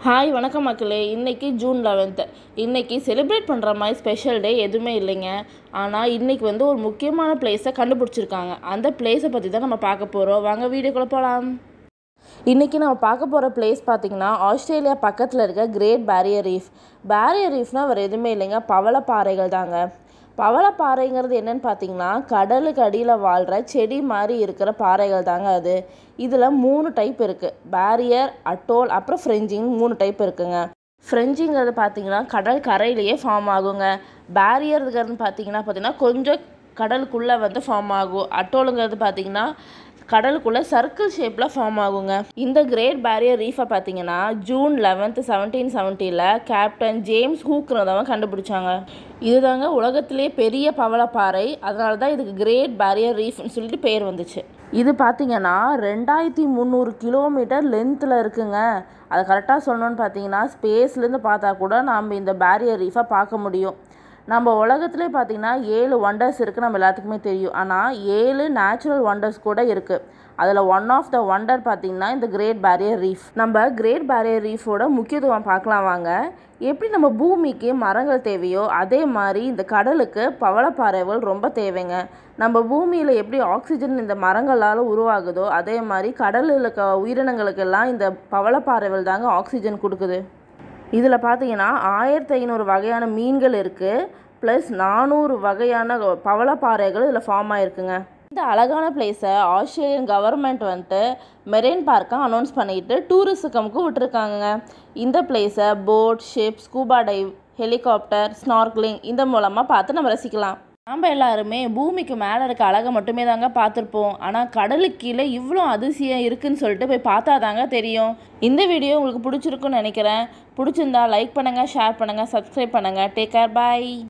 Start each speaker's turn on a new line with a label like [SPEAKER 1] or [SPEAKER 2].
[SPEAKER 1] hi வணக்கம் மக்களே இன்றைக்கி ஜூன் லெவன்த்து இன்றைக்கி செலிப்ரேட் பண்ணுற மாதிரி ஸ்பெஷல் டே எதுவுமே இல்லைங்க ஆனால் இன்றைக்கி வந்து ஒரு முக்கியமான பிளேஸை கண்டுபிடிச்சிருக்காங்க அந்த பிளேஸை பற்றி தான் நம்ம பார்க்க போகிறோம் வாங்க வீடியோக்குள்ளே போகலாம் இன்றைக்கி நம்ம பார்க்க போகிற பிளேஸ் பார்த்திங்கன்னா ஆஸ்திரேலியா பக்கத்தில் இருக்க கிரேட் பேரியர் ரீஃப் பேரியர் ரீஃப்னால் வேறு எதுவுமே இல்லைங்க பவளப்பாறைகள் தாங்க பவளப்பாறைங்கிறது என்னன்னு பார்த்தீங்கன்னா கடலுக்கு அடியில் வாழ்கிற செடி மாதிரி இருக்கிற பாறைகள் தாங்க அது இதில் மூணு டைப் இருக்குது பேரியர் அட்டோல் அப்புறம் ஃப்ரெஞ்சிங் மூணு டைப் இருக்குங்க ஃப்ரெஞ்சிங்கிறது பார்த்தீங்கன்னா கடல் கரையிலேயே ஃபார்ம் ஆகுங்க பேரியருங்கிறது பார்த்தீங்கன்னா பார்த்தீங்கன்னா கொஞ்சம் கடலுக்குள்ளே வந்து ஃபார்ம் ஆகும் அட்டோலுங்கிறது பார்த்தீங்கன்னா கடலுக்குள்ளே சர்க்கிள் ஷேப்பில் ஃபார்ம் ஆகுங்க இந்த கிரேட் பேரியர் ரீஃபை பார்த்தீங்கன்னா ஜூன் லெவன்த் செவன்டீன் செவன்ட்டியில் கேப்டன் ஜேம்ஸ் ஹூக்றதவங்க கண்டுபிடிச்சாங்க இதுதாங்க உலகத்திலே பெரிய பவளப்பாறை அதனால தான் இதுக்கு கிரேட் பேரியர் ரீஃப்னு சொல்லிட்டு பேர் வந்துச்சு இது பார்த்தீங்கன்னா ரெண்டாயிரத்தி முந்நூறு கிலோமீட்டர் லென்த்தில் இருக்குங்க அதை கரெக்டாக சொல்லணும்னு பார்த்தீங்கன்னா ஸ்பேஸ்லேருந்து பார்த்தா கூட நம்ம இந்த பேரியர் ரீஃபை பார்க்க முடியும் நம்ம உலகத்திலே பார்த்தீங்கன்னா ஏழு ஒண்டர்ஸ் இருக்குது நம்ம எல்லாத்துக்குமே தெரியும் ஆனால் ஏழு நேச்சுரல் ஒண்டர்ஸ் கூட இருக்குது அதில் ஒன் ஆஃப் த ஒண்டர் பார்த்திங்கன்னா இந்த கிரேட் பேரியர் ரீஃப் நம்ம கிரேட் பேரியர் ரீஃபோட முக்கியத்துவம் பார்க்கலாம் வாங்க எப்படி நம்ம பூமிக்கு மரங்கள் தேவையோ அதே மாதிரி இந்த கடலுக்கு பவளப்பாறைகள் ரொம்ப தேவைங்க நம்ம பூமியில் எப்படி ஆக்சிஜன் இந்த மரங்களால் உருவாகுதோ அதே மாதிரி கடலில் இருக்க உயிரினங்களுக்கெல்லாம் இந்த பவளப்பாறைகள் தாங்க ஆக்சிஜன் கொடுக்குது இதில் பார்த்தீங்கன்னா ஆயிரத்தி ஐநூறு வகையான மீன்கள் இருக்குது ப்ளஸ் நானூறு வகையான பவளப்பாறைகள் இதில் ஃபார்ம் ஆகிருக்குங்க இந்த அழகான பிளேஸை ஆஸ்திரேலியன் கவர்மெண்ட் வந்துட்டு மெரெயின் பார்க்காக அனௌன்ஸ் பண்ணிட்டு டூரிசம்க்கு விட்டுருக்காங்க இந்த பிளேஸை boat ship scuba dive helicopter snorkelling இந்த மூலமாக பார்த்து நம்ம ரசிக்கலாம் நாம் எல்லாருமே பூமிக்கு மேலே இருக்க அழகை மட்டுமே தாங்க பார்த்துருப்போம் ஆனால் கடலுக்கு கீழே இவ்வளோ அதிசயம் இருக்குன்னு சொல்லிட்டு போய் பார்த்தா தாங்க தெரியும் இந்த வீடியோ உங்களுக்கு பிடிச்சிருக்குன்னு நினைக்கிறேன் பிடிச்சிருந்தா லைக் பண்ணுங்கள் ஷேர் பண்ணுங்கள் சப்ஸ்கிரைப் பண்ணுங்கள் டேக் கேர் பாய்